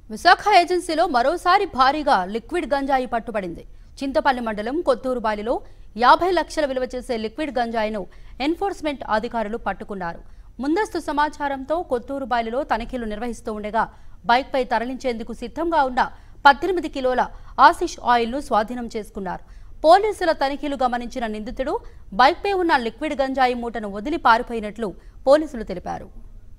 విశాఖ ఏజెన్సీలో మరోసారి భారీగా లిక్విడ్ గంజాయి పట్టుబడింది చింతపల్లి మండలం కొత్తూరు బాలిలో యాభై లక్షల విలువ చేసే లిక్విడ్ గంజాయిను ఎన్ఫోర్స్మెంట్ అధికారులు పట్టుకున్నారు ముందస్తు సమాచారంతో కొత్తూరు బాలిలో తనిఖీలు నిర్వహిస్తూ ఉండగా బైక్పై తరలించేందుకు సిద్ధంగా ఉన్న పద్దెనిమిది కిలోల ఆశిష్ ఆయిల్ను స్వాధీనం చేసుకున్నారు పోలీసుల తనిఖీలు గమనించిన నిందితుడు బైక్పై ఉన్న లిక్విడ్ గంజాయి మూటను వదిలి పారిపోయినట్లు పోలీసులు తెలిపారు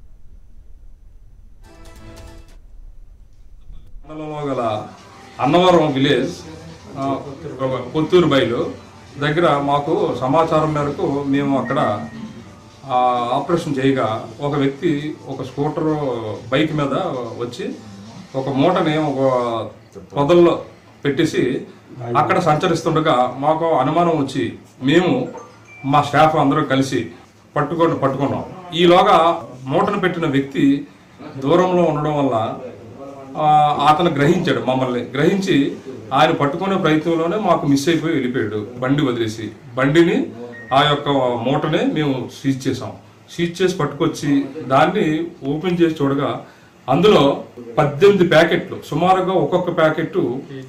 మండలంలో గల అన్నవరం విలేజ్ ఆ, కొత్తూరు బయలు దగ్గర మాకు సమాచారం మేరకు మేము అక్కడ ఆ, ఆపరేషన్ చేయగా ఒక వ్యక్తి ఒక స్కూటర్ బైక్ మీద వచ్చి ఒక మూటని ఒక పొదల్లో పెట్టేసి అక్కడ సంచరిస్తుండగా మాకు అనుమానం వచ్చి మేము మా స్టాఫ్ అందరూ కలిసి పట్టుకొని పట్టుకున్నాం ఈలోగా మూటను పెట్టిన వ్యక్తి దూరంలో ఉండడం వల్ల ఆ, అతను గ్రహించాడు మమ్మల్ని గ్రహించి ఆయన పట్టుకునే ప్రయత్నంలోనే మాకు మిస్ అయిపోయి వెళ్ళిపోయాడు బండి వదిలేసి బండిని ఆ యొక్క మూటని మేము సీజ్ చేసాం సీజ్ చేసి పట్టుకొచ్చి దాన్ని ఓపెన్ చేసి చూడగా అందులో పద్దెనిమిది ప్యాకెట్లు సుమారుగా ఒక్కొక్క ప్యాకెట్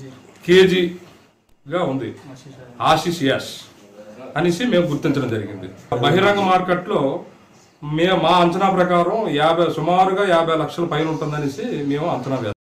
కేజీగా ఉంది ఆశిష్ యాష్ అనేసి మేము గుర్తించడం జరిగింది బహిరంగ మార్కెట్లో మే మా అంచనా ప్రకారం యాభై సుమారుగా యాభై లక్షల పైన ఉంటుందనేసి మేము అంచనా వేస్తాం